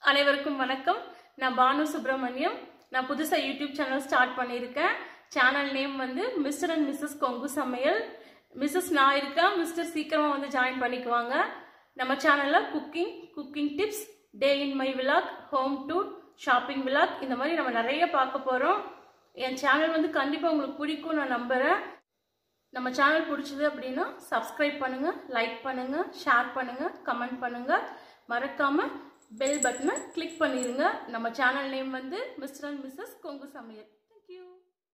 அனைவருக்கும் வணக்கம் நான் பானு சுப்பிரமணியம் நான் புதுசாக யூடியூப் சேனல் ஸ்டார்ட் பண்ணியிருக்கேன் சேனல் நேம் வந்து Mr and Mrs Kongu Samayal Mrs நான் இருக்கேன் மிஸ்டர் சீக்கிரமாக வந்து ஜாயின் பண்ணிக்குவாங்க நம்ம சேனலில் cooking cooking tips day in my vlog home tour shopping vlog இந்த மாதிரி நம்ம நிறைய பார்க்க போகிறோம் என் சேனல் வந்து கண்டிப்பாக உங்களுக்கு பிடிக்கும் நான் நம்புகிறேன் நம்ம சேனல் பிடிச்சது அப்படின்னா சப்ஸ்கிரைப் பண்ணுங்க லைக் பண்ணுங்க ஷேர் பண்ணுங்க கமெண்ட் பண்ணுங்க மறக்காம பெல் பட்டனை கிளிக் பண்ணிருங்க நம்ம சேனல் நேம் வந்து மிஸ்டர் அண்ட் மிஸ்ஸஸ் கொங்கு சமையல்